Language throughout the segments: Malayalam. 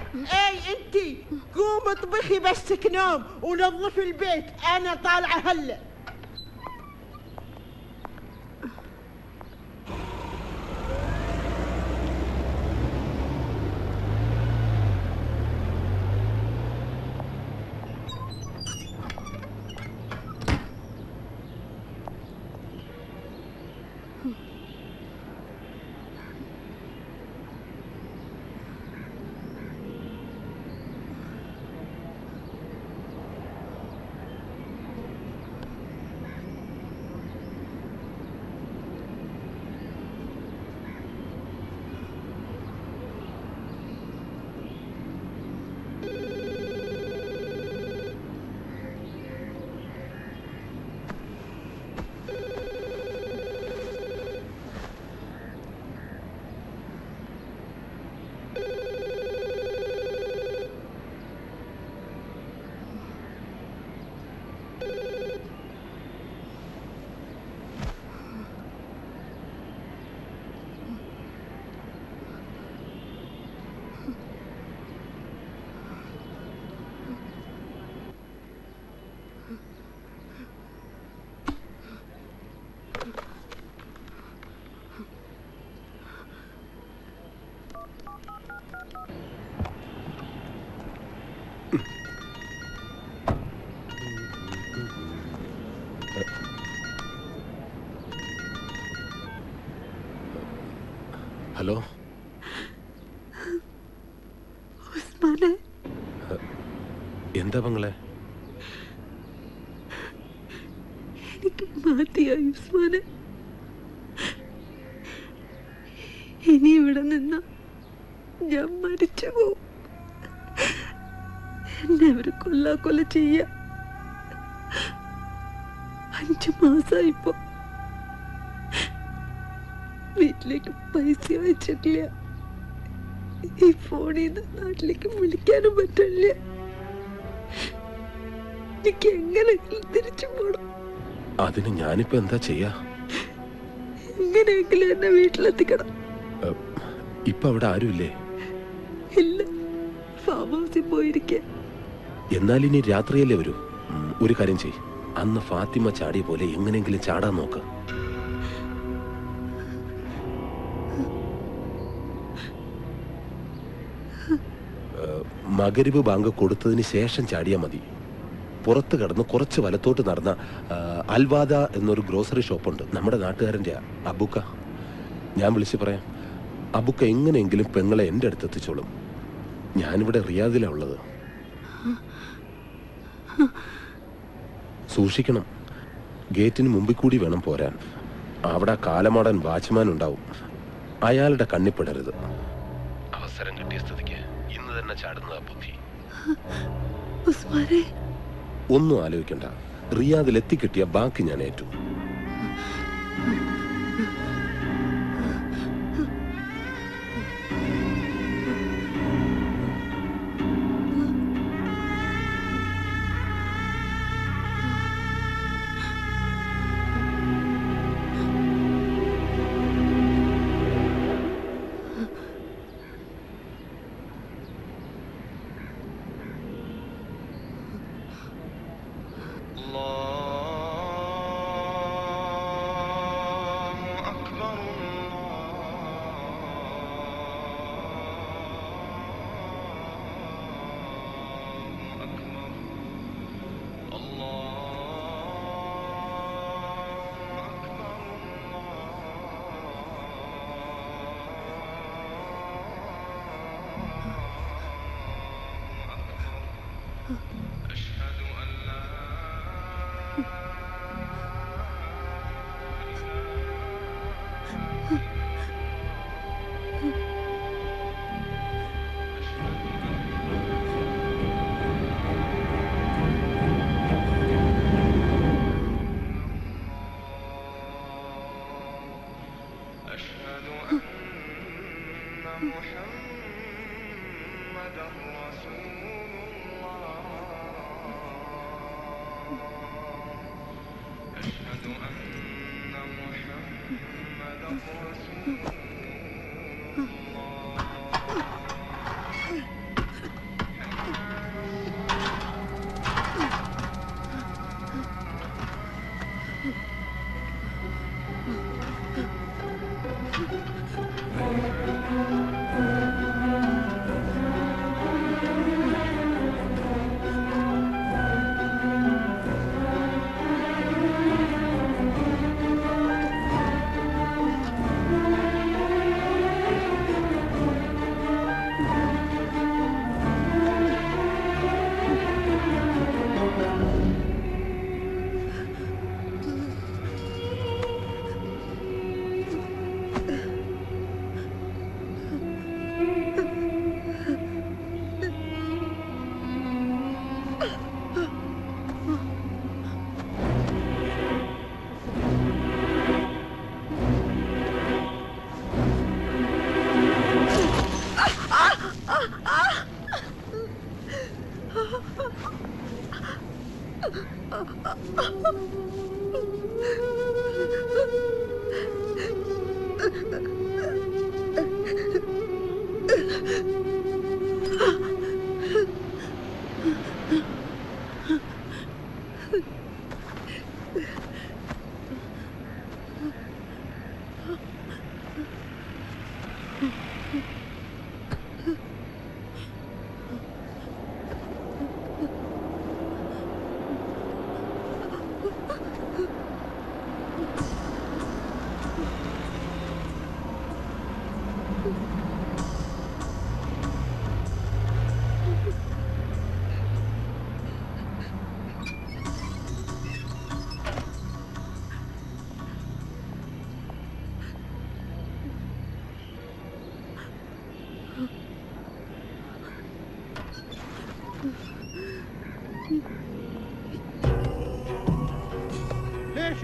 اي انتي قوم اطبخي بسك نوم ونظفي البيت انا طالعه هلا ഹലോ ഉസ്മാനെ എന്താ പങ്ങളെ എനിക്ക് മതിയായി ഉസ്മാനെ ഇനി ഇവിടെ നിന്ന് ഞാൻ മരിച്ചു പോവും എന്നെ അവർ കൊല്ലാക്കൊല ചെയ്യ അഞ്ചു മാസമായിപ്പോ വീട്ടിലേക്ക് പൈസ അയച്ചിട്ടില്ല ഈ ഫോണിൽ നിന്ന് നാട്ടിലേക്ക് വിളിക്കാനും പറ്റില്ല എനിക്ക് എങ്ങനെയെങ്കിലും തിരിച്ചു പോണം അതിന് ഞാനിപ്പോ എന്താ ചെയ്യാ എങ്ങനെയെങ്കിലും എന്നെ വീട്ടിലെത്തിക്കണം ഏ, ഇപ്പൊ അവിടെ ആരുമില്ലേ ഇല്ല ഫാം ഹൗസിൽ പോയിരിക്കുക എന്നാൽ ഇനി രാത്രിയല്ലേ വരൂ ഉം, ഒരു കാര്യം ചെയ് അന്ന് ഫാത്തിമ ചാടിയ പോലെ എങ്ങനെയെങ്കിലും ചാടാൻ നോക്ക് ഏ, മകരിബ് ബാങ്ക് കൊടുത്തതിന് ശേഷം ചാടിയാ മതി പുറത്ത് കിടന്ന് കുറച്ച് വലത്തോട്ട് നടന്ന ആ, അൽവാദ എന്നൊരു ഗ്രോസറി ഷോപ്പുണ്ട് നമ്മുടെ നാട്ടുകാരൻ്റെ അബുക്ക ഞാൻ വിളിച്ച് പറയാം അബുക്ക എങ്ങനെയെങ്കിലും പെങ്ങളെ എൻ്റെ അടുത്ത് എത്തിച്ചോളും ഞാനിവിടെ റിയാദിലാണ് ഉള്ളത് സൂക്ഷിക്കണം ഗേറ്റിന് മുമ്പിൽ കൂടി വേണം പോരാൻ അവിടെ കാലമാടൻ വാച്ച്മാൻ ഉണ്ടാവും അയാളുടെ കണ്ണിപ്പെടരുത് അവസരം കിട്ടിയ സ്ഥിതിക്ക് ഇന്ന് തന്നെ ചാടുന്നതാ ബുദ്ധി ഉസ്മാനെ ഒന്നും ആലോചിക്കണ്ട റിയാദിൽ എത്തിക്കിട്ടിയ ബാക്കി ഞാൻ ഏറ്റു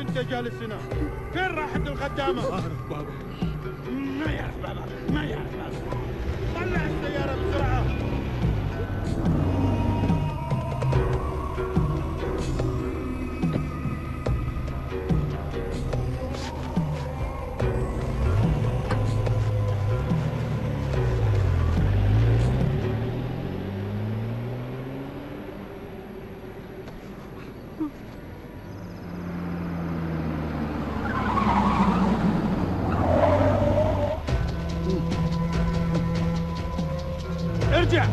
كنت جالس هنا فين راحت الخدامة ما أعرف بابا ما يعرف بابا ما يعرف بابا طلع السيارة بسرعة ارجع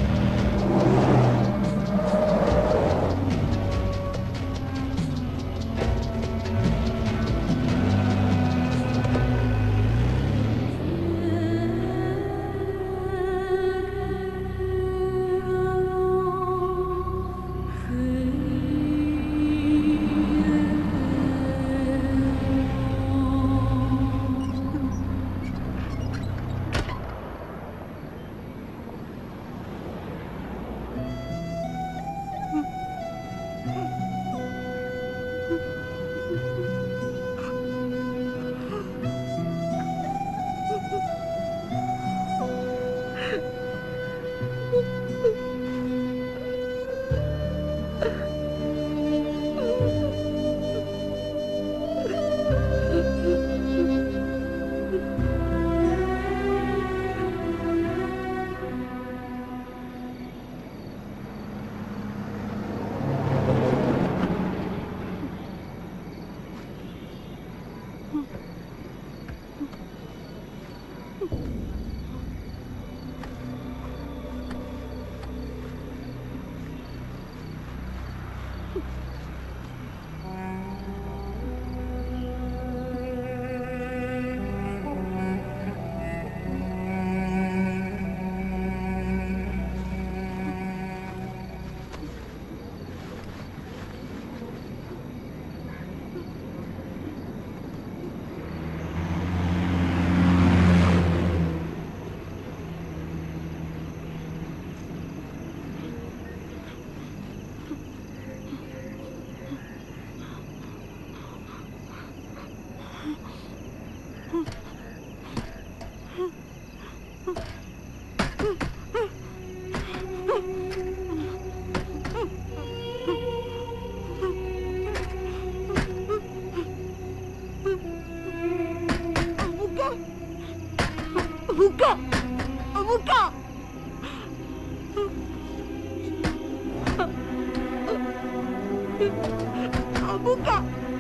أبوكا أبوكا أبوكا أبوكا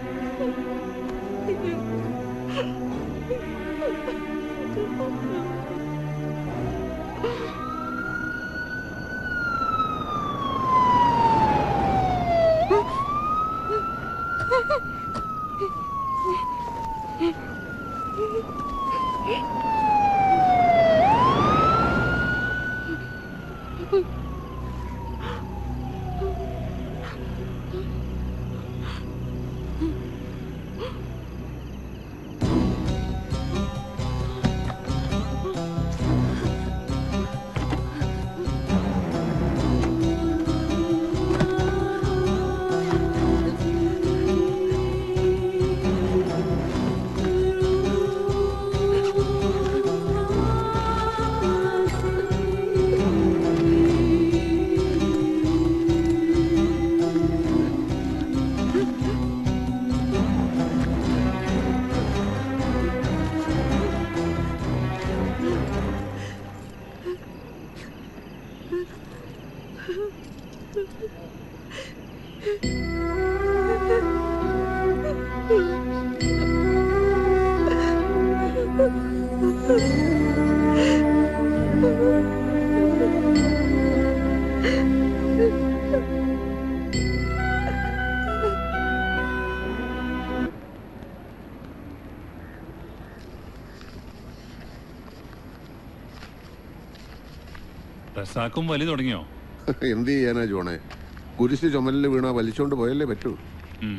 റസാക്കും വലി തുടങ്ങിയോ എന്ത് ചെയ്യാനാ ജോണെ കുരിശ് ചുമലിൽ വീണ വലിച്ചോണ്ട് പോയല്ലേ പറ്റൂ ഉം.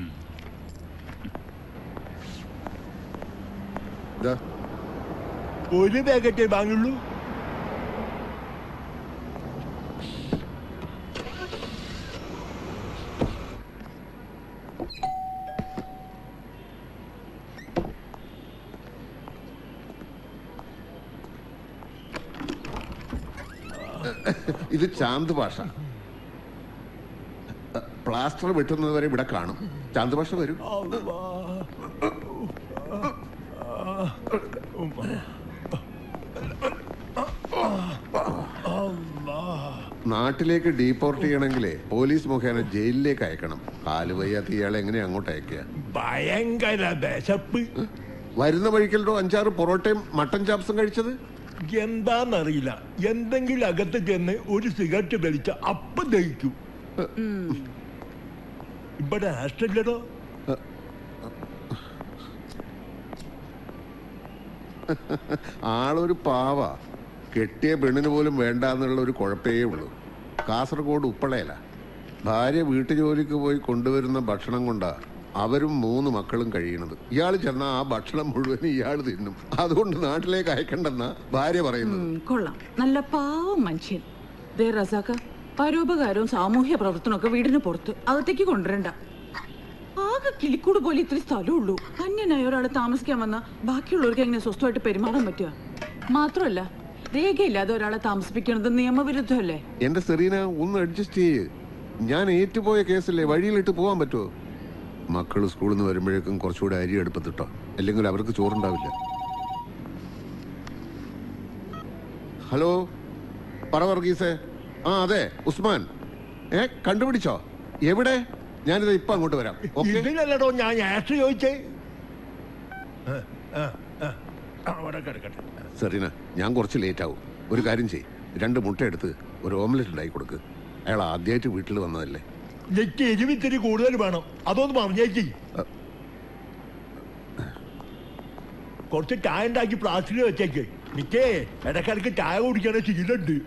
ഇതാ ഒരു പാക്കറ്റേ വാങ്ങുള്ളൂ ഇത് ചാന്ത് ഭാഷ പ്ലാസ്റ്റർ വെട്ടുന്നത് വരെ ഇവിടെ കാണും ചാന്ത് ഭാഷ വരും നാട്ടിലേക്ക് ഡീപ്പോർട്ട് ചെയ്യണമെങ്കിലേ പോലീസ് മുഖേന ജയിലിലേക്ക് അയക്കണം കാല് വയ്യാത്ത ഇയാളെ എങ്ങനെ അങ്ങോട്ട് അയക്കുക ഭയങ്കര വിശപ്പ് വരുന്ന വഴിക്കല്ലോ അഞ്ചാറ് പൊറോട്ടയും മട്ടൻ ചാപ്സും കഴിച്ചത് എന്താന്നറിയില്ല എന്തെങ്കിലും അകത്ത് ചെന്ന് ഒരു സിഗരറ്റ് വലിച്ച അപ്പം ദഹിക്കും ഇവിടെ ആഷ്ടല്ലടോ ആളൊരു പാവ കെട്ടിയ പെണ്ണിന് പോലും വേണ്ട എന്നുള്ള ഒരു കുഴപ്പേ ഉള്ളൂ കാസർഗോഡ് ഉപ്പളയല ഭാര്യ വീട്ടുജോലിക്ക് പോയി കൊണ്ടുവരുന്ന ഭക്ഷണം കൊണ്ടാ അവരും മൂന്ന് മക്കളും കഴിയണത് ഇയാൾ ചെന്നാ ആ ഭക്ഷണം മുഴുവൻ ഇയാൾ തിന്നും അതുകൊണ്ട് നാട്ടിലേക്ക് അയക്കണ്ടെന്നാ ഭാര്യ പറയുന്നത് ഉം, കൊള്ളാം നല്ല പാവം മനുഷ്യൻ ദേ റസാക്ക പരോപകാരവും സാമൂഹ്യ പ്രവർത്തനമൊക്കെ വീടിന് പുറത്ത് അകത്തേക്ക് കൊണ്ടുവരണ്ട ആകെ കിളിക്കൂട് പോലെ ഇത്തിരി സ്ഥലമുള്ളൂ അന്യനായ ഒരാൾ താമസിക്കാൻ വന്ന ബാക്കിയുള്ളവർക്ക് എങ്ങനെ സ്വസ്ഥമായിട്ട് പെരുമാറാൻ പറ്റുക മാത്രമല്ല രേഖയില്ലാതെ ഒരാളെ താമസിപ്പിക്കുന്നത് നിയമവിരുദ്ധമല്ലേ എന്റെ സെറീന ഒന്ന് അഡ്ജസ്റ്റ് ചെയ്യ് ഞാൻ ഏറ്റുപോയ കേസല്ലേ വഴിയിലിട്ട് പോകാൻ പറ്റുമോ മക്കൾ സ്കൂളിൽ നിന്ന് വരുമ്പോഴേക്കും കുറച്ചുകൂടെ അരി അടുപ്പത്തിട്ടോ അല്ലെങ്കിൽ അവർക്ക് ചോറുണ്ടാവില്ല ഹലോ പറ വർഗീസേ ആ അതെ ഉസ്മാൻ ഏ കണ്ടുപിടിച്ചോ എവിടെ ഞാനിത് ഇപ്പൊ അങ്ങോട്ട് വരാം ഓക്കെ ഇതിനല്ലടോ ഞാൻ ആഷ് ചോദിച്ചേ ആ, ആ, ആ. അവിടെ കിടക്കട്ടെ സെറീന ഞാൻ കുറച്ച് ലേറ്റ് ആവും ഒരു കാര്യം ചെയ് രണ്ട് മുട്ട എടുത്ത് ഒരു ഓംലെറ്റ് ഉണ്ടാക്കി കൊടുക്ക് അയാൾ ആദ്യമായിട്ട് വീട്ടിൽ വന്നതല്ലേ എനിക്ക് എരിവിത്തിരി കൂടുതൽ വേണം അതൊന്ന് പറഞ്ഞേക്ക് കുറച്ച് ചായ ഉണ്ടാക്കി പ്ലാസ്റ്റിൽ വെച്ചേക്ക് നിക്കേ ഇടക്കിടക്ക് ചായ കുടിക്കണ ശീലമുണ്ട്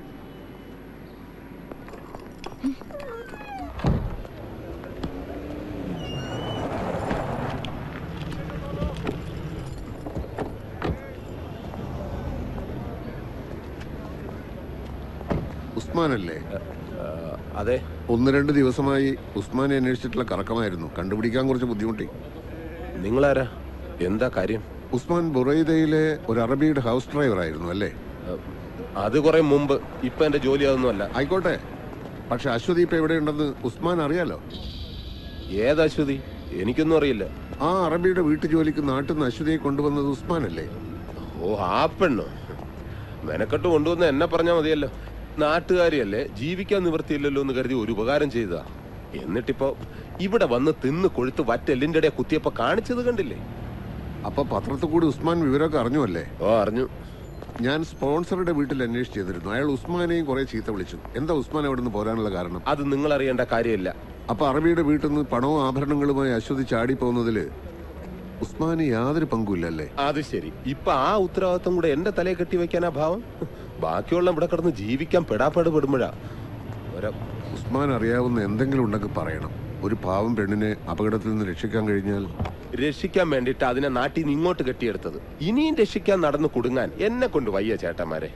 ഉസ്മാനല്ലേ അതെ ഒന്ന് രണ്ട് ദിവസമായി ഉസ്മാനെ അന്വേഷിച്ചിട്ടുള്ള കറക്കമായിരുന്നു കണ്ടുപിടിക്കാൻ കുറച്ച് ബുദ്ധിമുട്ടി നിങ്ങളാരാ എന്താ കാര്യം ഉസ്മാൻ ബുറൈദയിലെ ഒരു അറബിയുടെ ഹൗസ് ഡ്രൈവർ ആയിരുന്നു അല്ലേ ഏഹ്, അത് കുറെ മുമ്പ് ഇപ്പൊ എന്റെ ജോലി അതൊന്നുമല്ല ആയിക്കോട്ടെ പക്ഷെ അശ്വതി ഇപ്പൊ എവിടെയുണ്ടെന്ന് ഉസ്മാൻ അറിയാലോ ഏത് അശ്വതി എനിക്കൊന്നും അറിയില്ല ആ അറബിയുടെ വീട്ടു ജോലിക്ക് നാട്ടിൽ നിന്ന് അശ്വതിയെ കൊണ്ടുവന്നത് ഉസ്മാൻ അല്ലേ ഓ ആ പെണ്ണോ മെനക്കെട്ട് കൊണ്ടുവന്ന് എന്നെ പറഞ്ഞാൽ മതിയല്ലോ നാട്ടുകാരിയല്ലേ ജീവിക്കാൻ നിവൃത്തിയില്ലല്ലോ എന്ന് കരുതി ഒരു ഉപകാരം ചെയ്തതാ എന്നിട്ടിപ്പോ ഇവിടെ വന്ന് തിന്ന് കൊഴുത്ത് വറ്റെല്ലിന്റെ ഇടയെ കുത്തിയപ്പോ കാണിച്ചത് കണ്ടില്ലേ അപ്പൊ പത്രത്തിൽ കൂടി ഉസ്മാൻ വിവരമൊക്കെ അറിഞ്ഞു അല്ലേ ഓ അറിഞ്ഞു ഞാൻ സ്പോൺസറുടെ വീട്ടിൽ അന്വേഷിച്ച് ചെയ്തിരുന്നു അയാൾ ഉസ്മാനെയും കുറെ ചീത്ത വിളിച്ചു എന്താ ഉസ്മാൻ അവിടെ നിന്ന് പോരാനുള്ള കാരണം അത് നിങ്ങൾ അറിയേണ്ട കാര്യമില്ല അപ്പൊ അറബിയുടെ വീട്ടിൽ നിന്ന് പണവും ആഭരണങ്ങളുമായി അശ്വതി ചാടി പോകുന്നതില് ഉസ്മാന് യാതൊരു പങ്കുമില്ലല്ലേ അത് ശരി ഇപ്പൊ ആ ഉത്തരവാദിത്വം കൂടെ എന്റെ തലയെ കെട്ടി വെക്കാനാ ഭാവം ബാക്കിയുള്ള ഇവിടെ കിടന്ന് ജീവിക്കാൻ പെടാപ്പാട് പെടുമ്പോഴാ ഒരു ഉസ്മാൻ അറിയാവുന്ന എന്തെങ്കിലും ഉണ്ടെങ്കിൽ പറയണം ഒരു പാവം പെണ്ണിനെ അപകടത്തിൽ നിന്ന് രക്ഷിക്കാൻ കഴിഞ്ഞാൽ രക്ഷിക്കാൻ വേണ്ടിട്ട് അതിനെ നാട്ടിൽ നിന്ന് ഇങ്ങോട്ട് കെട്ടിയെടുത്തത് ഇനിയും രക്ഷിക്കാൻ നടന്ന് കുടുങ്ങാൻ എന്നെ കൊണ്ട് വയ്യ ചേട്ടന്മാരെ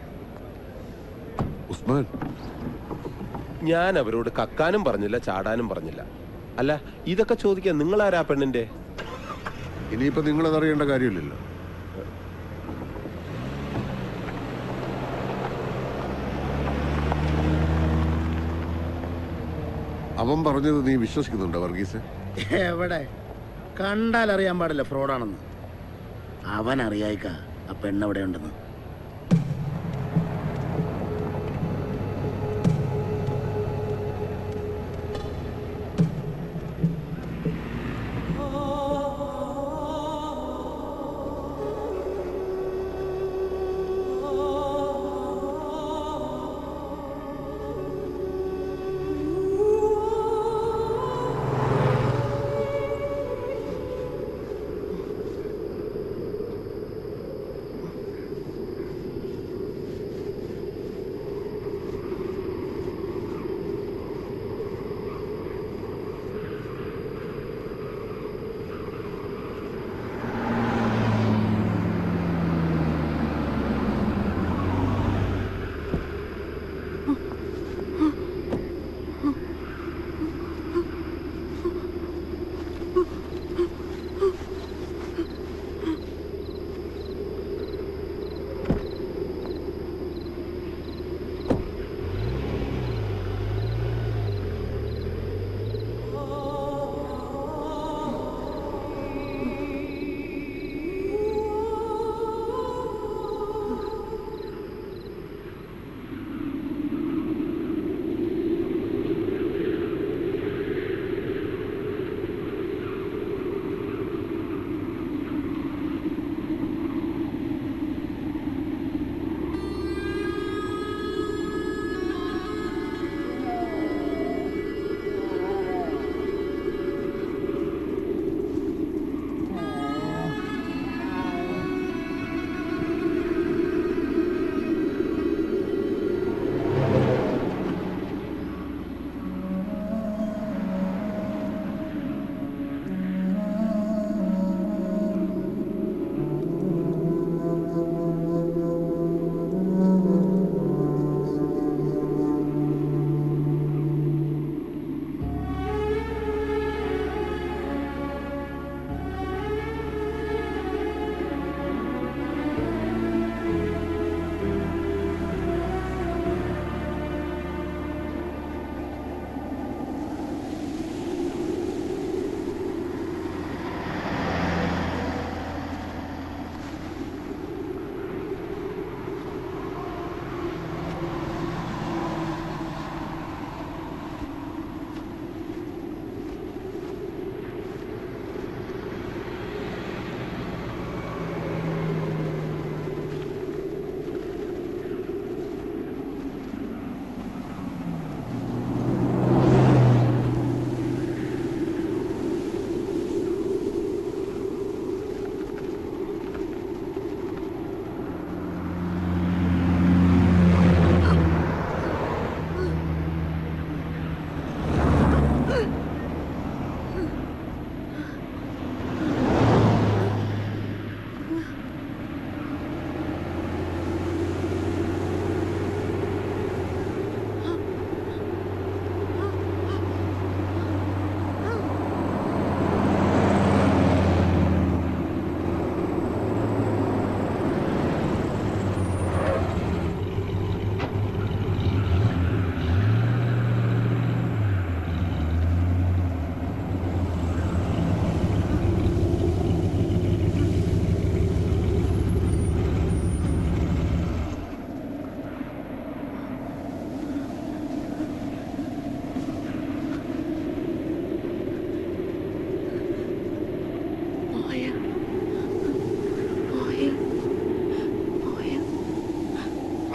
ഉസ്മാൻ ഞാൻ അവരോട് കക്കാനും പറഞ്ഞില്ല ചാടാനും പറഞ്ഞില്ല അല്ല ഇതൊക്കെ ചോദിക്കാൻ നിങ്ങളാരാ പെണ്ണിന്റെ ഇനിയിപ്പോ നിങ്ങളത് അറിയേണ്ട കാര്യമില്ലല്ലോ അവൻ പറഞ്ഞത് നീ വിശ്വസിക്കുന്നുണ്ടോ വർഗീസ് എവിടെ കണ്ടാൽ അറിയാൻ പാടില്ല ഫ്രോഡാണെന്ന് അവൻ അറിയായിക്ക ആ പെണ്ണെവിടെ ഉണ്ടെന്ന്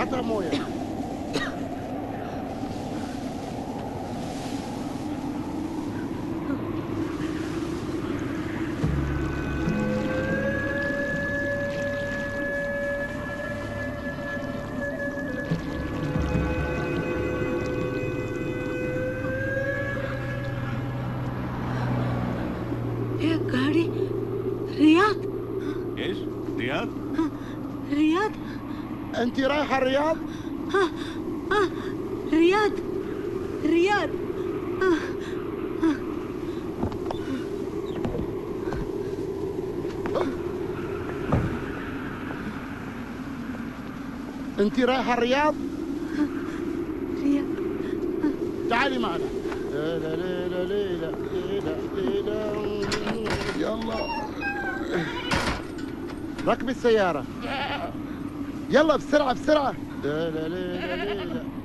عطها مويه يا قاعدي رياض ايش رياض رياض انت رايحه الرياض رياض رياض انت رايحه الرياض رياض تعالي معنا لا لا لا لا لا لا لا لا يلا ركبي السيارة يلا بسرعة بسرعة لا لا لا لا لا